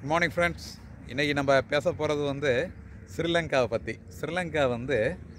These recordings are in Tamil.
குட் மார்னிங் ஃப்ரெண்ட்ஸ் இன்றைக்கி நம்ம பேச போகிறது வந்து ஸ்ரீலங்காவை பற்றி ஸ்ரீலங்கா வந்து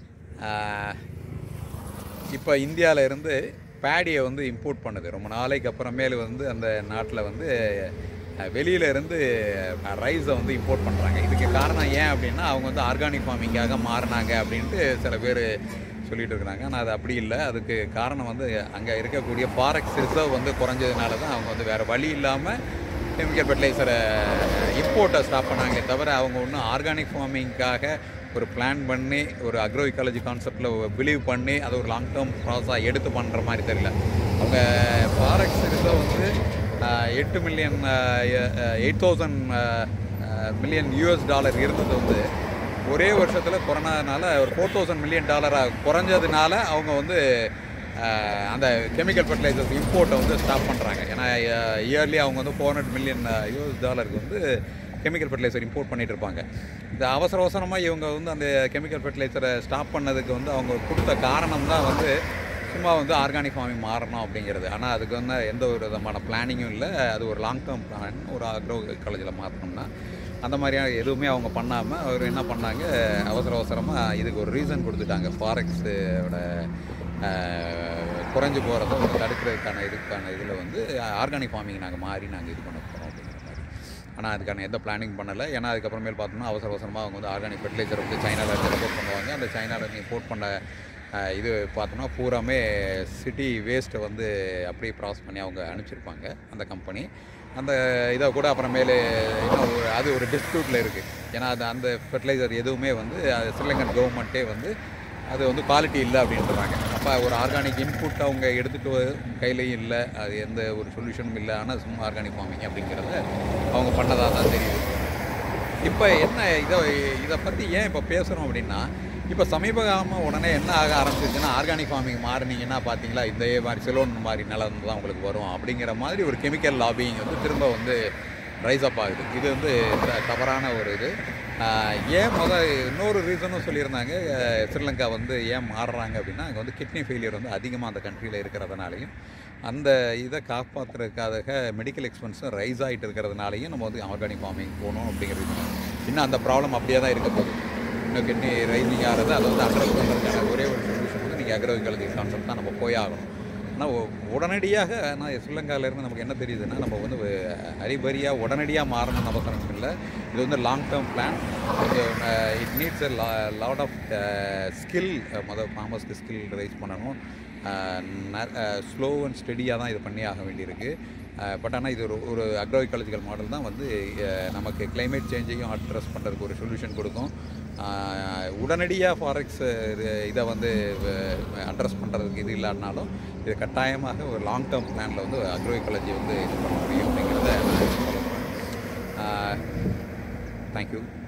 இப்போ இந்தியாவில் இருந்து பேடியை வந்து இம்போர்ட் பண்ணுது ரொம்ப நாளைக்கு அப்புறமேலு வந்து அந்த நாட்டில் வந்து அஹ், வெளியில இருந்து ரைஸை வந்து இம்போர்ட் பண்ணுறாங்க இதுக்கு காரணம் ஏன் அப்படின்னா அவங்க வந்து ஆர்கானிக் ஃபார்மிங்காக மாறினாங்க அப்படின்ட்டு சில பேர் சொல்லிட்டு இருக்கிறாங்க ஆனால் அது அப்படி இல்லை அதுக்கு காரணம் வந்து அங்கே இருக்கக்கூடிய ஃபாரெக்ஸ் ரிசர்வ் வந்து குறைஞ்சதுனால தான் அவங்க வந்து வேறு வழி இல்லாமல் கெமிக்கல் ஃபெர்டிலைசரை இம்போர்ட்டை ஸ்டாப் பண்ணாங்களே தவிர அவங்க ஒன்றும் ஆர்கானிக் ஃபார்மிங்காக ஒரு பிளான் பண்ணி ஒரு அக்ரோ இக்காலஜி கான்செப்டில் பிலீவ் பண்ணி அதை ஒரு லாங் டேர்ம் ப்ராசஸாக எடுத்து பண்ணுற மாதிரி தெரியல அவங்க ஃபாரெக்ஸ் ரிசர்வ் வந்து ஆஹ், எட்டு million eight thousand million US dollar இருந்தது வந்து ஒரே வருஷத்தில் கொரோனானால ஒரு ஃபோர் தௌசண்ட் மில்லியன் டாலராக குறைஞ்சதுனால அவங்க வந்து ஆஹ், அந்த கெமிக்கல் ஃபர்டிலைசர்ஸ் இம்போர்ட்டை வந்து ஸ்டாப் பண்ணுறாங்க ஏன்னா இயர்லி அவங்க வந்து ஃபோர் ஹண்ட்ரட் மில்லியன் யூஎஸ் டாலருக்கு வந்து கெமிக்கல் ஃபர்டிலைசர் இம்போர்ட் பண்ணிட்டு இருப்பாங்க இந்த அவசர அவசரமாக இவங்க வந்து அந்த கெமிக்கல் ஃபர்டிலைசரை ஸ்டாப் பண்ணதுக்கு வந்து அவங்க கொடுத்த காரணம் தான் வந்து சும்மா வந்து ஆர்கானிக் ஃபார்மிங் மாறணும் அப்படிங்கிறது ஆனால் அதுக்கு வந்து எந்த ஒரு விதமான பிளானிங்கும் இல்லை அது ஒரு லாங் டேர்ம் பிளான் ஒரு அக்ரோ காலேஜில் மாற்றணும்னா அந்த மாதிரியான எதுவுமே அவங்க பண்ணாமல் அவர் என்ன பண்ணாங்க அவசர அவசரமாக இதுக்கு ஒரு ரீசன் கொடுத்துட்டாங்க ஃபாரெக்ஸோட குறைஞ்சு போகிறத வந்து தடுக்கிறதுக்கான இதுக்கான இதில் வந்து ஆர்கானிக் ஃபார்மிங் நாங்கள் மாறி நாங்கள் இது பண்ண போகிறோம் அப்படிங்கிற மாதிரி ஆனால் அதுக்கான எந்த பிளானிங் பண்ணலை ஏன்னா அதுக்கப்புறமேல் பார்த்தோம்னா அவசர அவசரமாக அவங்க வந்து ஆர்கானிக் ஃபெர்டிலைசர் வந்து சைனாவில் இருந்து இம்போர்ட் பண்ணுவாங்க அந்த சைனாவில் இம்போர்ட் பண்ண அஹ், இது பார்த்தோம்னா பூராமே சிட்டி வேஸ்ட்டை வந்து அப்படியே ப்ராசஸ் பண்ணி அவங்க அனுப்பிச்சிருப்பாங்க அந்த கம்பெனி அந்த இதை கூட அப்புறமேலு இன்னும் ஒரு அது ஒரு டிஸ்பியூட்டில் இருக்குது ஏன்னா அது அந்த ஃபெர்டிலைசர் எதுவுமே வந்து அது ஸ்ரீலங்கன் கவர்மெண்ட்டே வந்து அது வந்து குவாலிட்டி இல்லை அப்படின்றாங்க அப்போ ஒரு ஆர்கானிக் இன்புட் அவங்க எடுத்துகிட்டு கையிலையும் இல்லை அது எந்த ஒரு சொல்யூஷனும் இல்லை ஆனால் சும்மா ஆர்கானிக் ஃபார்மிங் அப்படிங்கிறத அவங்க பண்ணதாக தான் தெரியுது இப்போ என்ன இதை இதை பற்றி ஏன் இப்போ பேசுகிறோம் அப்படின்னா இப்போ சமீப காலமாக உடனே என்ன ஆக ஆரம்பிச்சிச்சுன்னா ஆர்கானிக் ஃபார்மிங் மாறினீங்கன்னா பார்த்தீங்களா இதே மாதிரி சிலோன் மாதிரி நிலம் தான் உங்களுக்கு வரும் அப்படிங்கிற மாதிரி ஒரு கெமிக்கல் லாபிங் வந்து திரும்ப வந்து ரைஸ் அப் ஆகுது இது வந்து த- தவறான ஒரு இது ஆஹ் ஏன் முத இன்னொரு ரீசனும் சொல்லியிருந்தாங்க அஹ் ஸ்ரீலங்கா வந்து ஏன் மாறுறாங்க அப்படின்னா அங்கே வந்து கிட்னி ஃபெயிலியர் வந்து அதிகமாக அந்த கண்ட்ரியில் இருக்கிறதுனாலையும் அந்த இதை காப்பாற்றுறதுக்காக மெடிக்கல் எக்ஸ்பென்ஸும் ரைஸ் ஆகிட்டு இருக்கிறதுனாலையும் நம்ம வந்து ஆர்கானிக் ஃபார்மிங் போகணும் அப்படிங்கிறது இன்னும் அந்த ப்ராப்ளம் அப்படியே தான் இருக்க போகுது இன்னும் கிட்னி ரைசிங் ஆகிறது அதை வந்து அட்ரஸ் பண்ணுறதுக்கான ஒரே ஒரு சொல்யூஷன் வந்து நீங்கள் அக்ரோவிகாலஜி கான்செப்ட் தான் நம்ம போய் ஆகணும் ஆனால் உ- உடனடியாக நான் ஸ்ரீலங்காவிலேருந்து நமக்கு என்ன தெரியுதுன்னா நம்ம வந்து ஹரிபரியாக உடனடியாக மாறணும்னு அவசரம் இல்லை இது வந்து long term plan it needs a lot of skill மொதல் ஃபார்மர்ஸ்க்கு ஸ்கில் ரைஸ் பண்ணணும் ஸ்லோ அண்ட் ஸ்டெடியாக தான் இது பண்ணி ஆக வேண்டியிருக்கு பட் ஆனால் இது ஒரு ஒரு அக்ரோ இக்காலஜிக்கல் மாடல் தான் வந்து அஹ், நமக்கு climate சேஞ்சையும் அட்ரஸ் பண்ணுறதுக்கு ஒரு சொல்யூஷன் கொடுக்கும் அஹ், உடனடியாக ஃபாரெக்ஸ் இதை வந்து அட்ரஸ் பண்ணுறதுக்கு இது இல்லாட்டினாலும் இது கட்டாயமாக ஒரு லாங் டேர்ம் பிளானில் வந்து அக்ரோ இக்காலஜி வந்து இது பண்ண முடியும் அப்படிங்கிறத நான் சொல்ல போகிறேன் தேங்க்யூ